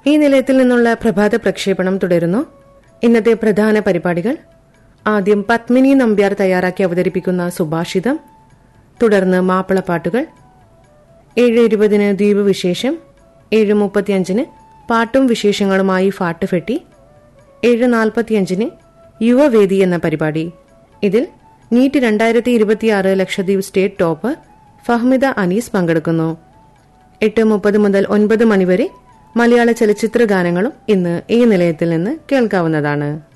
ഈ നിലയത്തിൽ നിന്നുള്ള പ്രഭാത പ്രക്ഷേപണം തുടരുന്നു ഇന്നത്തെ പ്രധാന പരിപാടികൾ ആദ്യം പത്മിനി നമ്പ്യാർ തയ്യാറാക്കി അവതരിപ്പിക്കുന്ന സുഭാഷിതം തുടർന്ന് മാപ്പിളപ്പാട്ടുകൾ ഏഴ് ഇരുപതിന് ദ്വീപ് വിശേഷം ഏഴ് മുപ്പത്തിയഞ്ചിന് പാട്ടും വിശേഷങ്ങളുമായി ഫാട്ടുഫെട്ടി ഏഴ് നാൽപ്പത്തിയഞ്ചിന് യുവവേദി എന്ന പരിപാടി ഇതിൽ നീറ്റ് രണ്ടായിരത്തി ഇരുപത്തിയാറ് ലക്ഷദ്വീപ് സ്റ്റേറ്റ് ടോപ്പർ ഫഹ്മിദ അനീസ് പങ്കെടുക്കുന്നു എട്ട് മുപ്പത് മുതൽ ഒൻപത് മണിവരെ മലയാള ചലച്ചിത്ര ഗാനങ്ങളും ഇന്ന് ഈ നിലയത്തിൽ നിന്ന് കേൾക്കാവുന്നതാണ്